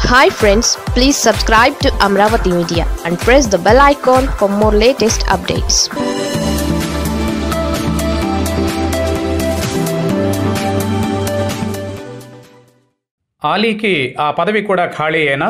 hi friends please subscribe to Amaravati media and press the bell icon for more latest updates ఆలీకి ఆ పదవి కూడా ఖాళీ అయినా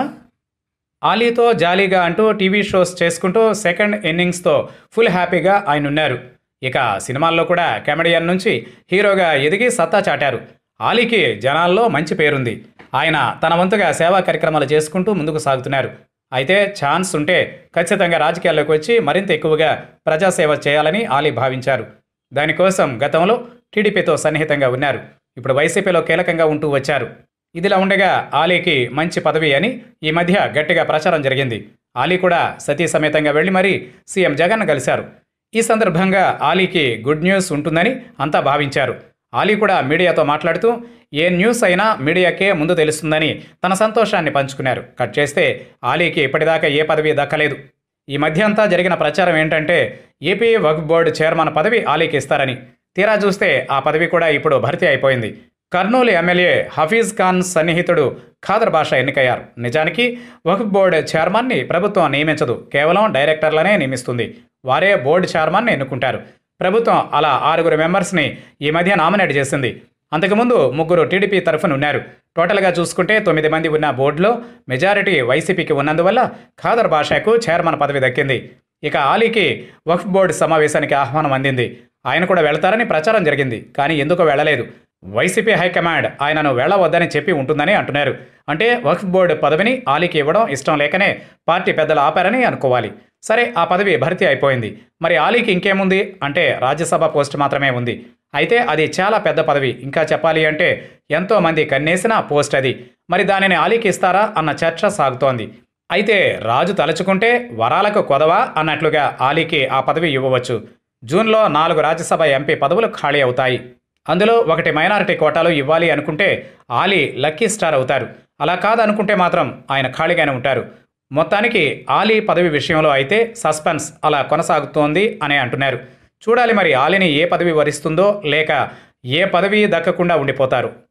ఆలీతో జాలీగా అంటూ టీవీ షోస్ చేసుకుంటూ సెకండ్ ఇన్నింగ్స్తో ఫుల్ హ్యాపీగా ఆయన ఉన్నారు ఇక సినిమాల్లో కూడా కమెడియన్ నుంచి హీరోగా ఎదిగి సత్తా చాటారు ఆలీకి జనాల్లో మంచి పేరుంది ఆయన తన వంతుగా సేవా కార్యక్రమాలు చేసుకుంటూ ముందుకు సాగుతున్నారు అయితే ఛాన్స్ ఉంటే ఖచ్చితంగా రాజకీయాల్లోకి వచ్చి మరింత ఎక్కువగా ప్రజాసేవ చేయాలని ఆలీ భావించారు దానికోసం గతంలో టీడీపీతో సన్నిహితంగా ఉన్నారు ఇప్పుడు వైసీపీలో కీలకంగా ఉంటూ వచ్చారు ఇదిలా ఉండగా ఆలీకి మంచి పదవి అని ఈ మధ్య గట్టిగా ప్రచారం జరిగింది ఆలీ కూడా సతీ సమేతంగా వెళ్లి మరీ సీఎం జగన్ కలిశారు ఈ సందర్భంగా ఆలీకి గుడ్ న్యూస్ ఉంటుందని అంతా భావించారు ఆలీ కూడా మీడియాతో మాట్లాడుతూ ఏ న్యూస్ అయినా మీడియాకే ముందు తెలుస్తుందని తన సంతోషాన్ని పంచుకున్నారు కట్ చేస్తే ఆలీకి ఇప్పటిదాకా ఏ పదవి దక్కలేదు ఈ మధ్య అంతా జరిగిన ప్రచారం ఏంటంటే ఏపీ వక్ఫ్ బోర్డు చైర్మన్ పదవి ఆలీకి ఇస్తారని తీరా చూస్తే ఆ పదవి కూడా ఇప్పుడు భర్తీ అయిపోయింది కర్నూలు ఎమ్మెల్యే హఫీజ్ ఖాన్ సన్నిహితుడు ఖాదర్ బాషా ఎన్నికయ్యారు నిజానికి వక్ఫ్ బోర్డు చైర్మన్ని ప్రభుత్వం నియమించదు కేవలం డైరెక్టర్లనే నియమిస్తుంది వారే బోర్డు చైర్మన్ని ఎన్నుకుంటారు ప్రభుత్వం అలా ఆరుగురు మెంబర్స్ని ఈ మధ్య నామినేట్ చేసింది అంతకుముందు ముగ్గురు టీడీపీ తరఫున ఉన్నారు టోటల్గా చూసుకుంటే తొమ్మిది మంది ఉన్న బోర్డులో మెజారిటీ వైసీపీకి ఉన్నందువల్ల ఖాదర్ బాషాకు చైర్మన్ పదవి దక్కింది ఇక ఆలీకి వక్ఫ్ బోర్డు సమావేశానికి ఆహ్వానం అందింది ఆయన కూడా వెళతారని ప్రచారం జరిగింది కానీ ఎందుకో వెళ్ళలేదు వైసీపీ హైకమాండ్ ఆయనను వెళ్ళవద్దని చెప్పి ఉంటుందని అంటున్నారు అంటే వక్ఫ్ బోర్డు పదవిని ఆలీకి ఇవ్వడం ఇష్టం లేకనే పార్టీ పెద్దలు ఆపారని అనుకోవాలి సరే ఆ పదవి భర్తీ అయిపోయింది మరి ఆలీకి ఇంకేముంది అంటే రాజ్యసభ పోస్ట్ మాత్రమే ఉంది అయితే అది చాలా పెద్ద పదవి ఇంకా చెప్పాలి అంటే ఎంతో మంది కన్నేసిన పోస్ట్ అది మరి దానిని ఆలీకి ఇస్తారా అన్న చర్చ సాగుతోంది అయితే రాజు తలుచుకుంటే వరాలకు కొదవా అన్నట్లుగా ఆలీకి ఆ పదవి ఇవ్వవచ్చు జూన్లో నాలుగు రాజ్యసభ ఎంపీ పదవులు ఖాళీ అవుతాయి అందులో ఒకటి మైనారిటీ కోటాలు ఇవ్వాలి అనుకుంటే ఆలీ లక్కీ స్టార్ అవుతారు అలా కాదనుకుంటే మాత్రం ఆయన ఖాళీగానే ఉంటారు మొత్తానికి ఆలీ పదవి విషయంలో అయితే సస్పెన్స్ అలా కొనసాగుతోంది అని అంటున్నారు చూడాలి మరి ఆలీని ఏ పదవి వరిస్తుందో లేక ఏ పదవి దక్కకుండా ఉండిపోతారు